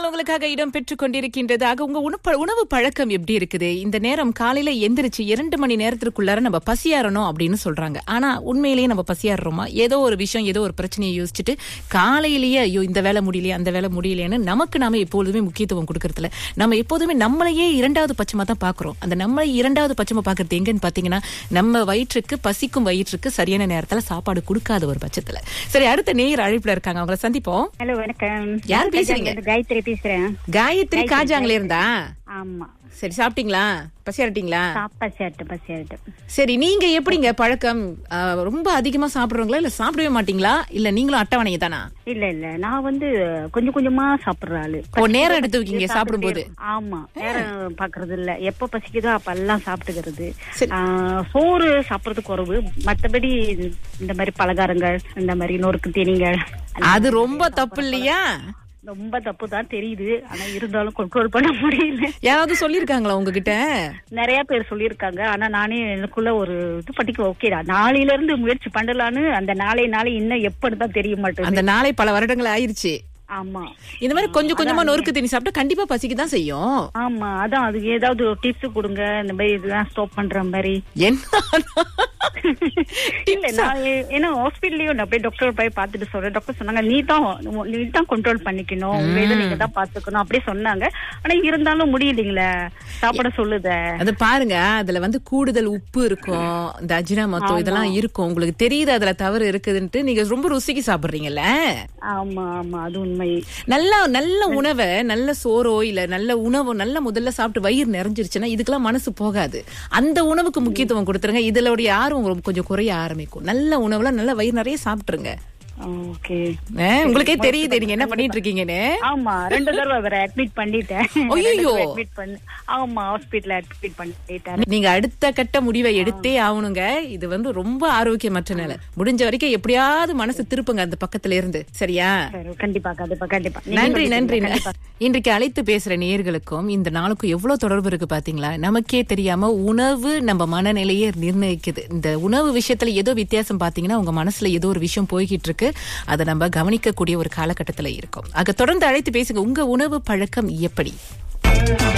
பாடல் உங்களுக்காக இடம் பெற்றுக் கொண்டிருக்கின்றது ஆக உங்க உணவு உணவு பழக்கம் எப்படி இருக்குது இந்த நேரம் காலையில எந்திரிச்சு இரண்டு மணி நேரத்திற்குள்ளார நம்ம பசியாறணும் அப்படின்னு சொல்றாங்க ஆனா உண்மையிலேயே நம்ம பசியாடுறோமா ஏதோ ஒரு விஷயம் ஏதோ ஒரு பிரச்சனையை யோசிச்சுட்டு காலையிலேயே ஐயோ இந்த வேலை முடியலையே அந்த வேலை முடியலையேன்னு நமக்கு நாம எப்பொழுதுமே முக்கியத்துவம் கொடுக்கறதுல நம்ம எப்போதுமே நம்மளையே இரண்டாவது பட்சமா தான் பாக்குறோம் அந்த நம்மளை இரண்டாவது பட்சமா பாக்குறது எங்கன்னு பாத்தீங்கன்னா நம்ம வயிற்றுக்கு பசிக்கும் வயிற்றுக்கு சரியான நேரத்துல சாப்பாடு கொடுக்காத ஒரு பட்சத்துல சரி அடுத்த நேயர் அழைப்புல இருக்காங்க அவங்கள சந்திப்போம் ஹலோ வணக்கம் யார் பேசுறீங்க? நான் காயத்ரி பேசுறேன் காயத்ரி காஜாங்களே இருந்தா ஆமா சரி சாப்பிட்டீங்களா பசியாரட்டீங்களா சாப்பா சேட்டு பசியாட்டு சரி நீங்க எப்படிங்க பழக்கம் ஆ, ரொம்ப அதிகமா சாப்பிடுறவங்களா இல்ல சாப்பிடவே மாட்டீங்களா இல்ல நீங்களும் அட்டவணையை தானா இல்ல இல்ல நான் வந்து கொஞ்சம் கொஞ்சமா சாப்பிடுற ஆளு ஓ நேரம் எடுத்துக்கிங்க சாப்பிடும்போது ஆமா நேரம் பாக்குறது இல்ல எப்ப பசிக்குதோ அப்ப எல்லாம் சாப்பிட்டுக்கிறது சரி. ஆ, சோறு சாப்பிடுறது குறைவு மத்தபடி இந்த மாதிரி பலகாரங்கள் இந்த மாதிரி நொறுக்கு தேனீங்கள் அது ரொம்ப தப்பு இல்லையா ரொம்ப தப்பு தான் தெரியுது ஆனா இருந்தாலும் கண்ட்ரோல் பண்ண முடியல யாராவது சொல்லிருக்காங்களா உங்ககிட்ட நிறைய பேர் சொல்லியிருக்காங்க ஆனா நானே எனக்குள்ள ஒரு இது படிக்க ஓகேடா நாளையில இருந்து முயற்சி பண்ணலான்னு அந்த நாளை நாளை இன்னும் எப்படிதான் தெரிய மாட்டேங்குது அந்த நாளை பல வருடங்கள் ஆயிருச்சு ஆமா இந்த மாதிரி கொஞ்சம் கொஞ்சமா நொறுக்கு தண்ணி சாப்பிட்டா கண்டிப்பா பசிக்கு தான் செய்யும் ஆமா அதான் அது ஏதாவது ஒரு டிப்ஸ் கொடுங்க இந்த மாதிரி இதெல்லாம் ஸ்டாப் பண்ற மாதிரி என்ன இல்ல நான் ஏ- ஏன்னா ஹாஸ்பிட்டல்லயும் நான் போய் டாக்டர் போய் பார்த்துட்டு சொல்றேன் டாக்டர் சொன்னாங்க நீ தான் நீ தான் கண்ட்ரோல் பண்ணிக்கணும் உங்க இதை நீங்க தான் பாத்துக்கணும் அப்படியே சொன்னாங்க ஆனா இருந்தாலும் முடியலைங்களே சாப்பிட சொல்லுத அது பாருங்க அதுல வந்து கூடுதல் உப்பு இருக்கும் இந்த அஜினாமத்தோ இதெல்லாம் இருக்கும் உங்களுக்கு தெரியுது அதுல தவறு இருக்குதுன்ட்டு நீங்க ரொம்ப ருசிக்கு சாப்பிடுறீங்கல்ல ஆமா ஆமா அது உண்மை நல்ல நல்ல உணவை நல்ல சோறோ இல்ல நல்ல உணவோ நல்ல முதல்ல சாப்பிட்டு வயிறு நிறைஞ்சிருச்சுன்னா இதுக்கெல்லாம் மனசு போகாது அந்த உணவுக்கு முக்கியத்துவம் கொடுத்துருங்க இதுலோடைய ஆர்வம் உங்களுக்கு கொஞ்சம் குறைய ஆரம்பிக்கும் நல்ல உணவுல நல்ல வயிறு நிறைய சாப்பிட்டுருங்க ஓகே ஆ, உங்களுக்கே தெரியுது நீங்க என்ன பண்ணிட்டு இருக்கீங்கன்னு ஆமா ரெண்டு தடவை வேற அட்மிட் பண்ணிட்டேன் ஐயையோ. அட்மிட் பண்ணி ஆமா ஹாஸ்பிட்டல் அட்மிட் பண்ணிட்டேன் நீங்க அடுத்த கட்ட முடிவை எடுத்தே ஆகணுங்க இது வந்து ரொம்ப ஆரோக்கியமற்ற நிலை முடிஞ்ச வரைக்கும் எப்படியாவது மனசு திருப்புங்க அந்த பக்கத்துல இருந்து சரியா சரி, கண்டிப்பா கண்டிப்பா கண்டிப்பா நீங்க நன்றி சொல்லிட்டீங்க, நன்றி கண்டிப்பா. இன்றைக்கு அழைத்து பேசுற நேயர்களுக்கும் இந்த நாளுக்கும் எவ்வளவு தொடர்பு இருக்கு பாத்தீங்களா நமக்கே தெரியாம உணவு நம்ம மனநிலையை நிர்ணயிக்குது இந்த உணவு விஷயத்துல ஏதோ வித்தியாசம் பாத்தீங்கன்னா உங்க மனசுல ஏதோ ஒரு விஷயம் போய்கிட்டு இருக்கு அதை நம்ம கவனிக்கக்கூடிய ஒரு காலகட்டத்துல இருக்கும் ஆக தொடர்ந்து அழைத்து பேசுங்க உங்க உணவு பழக்கம் எப்படி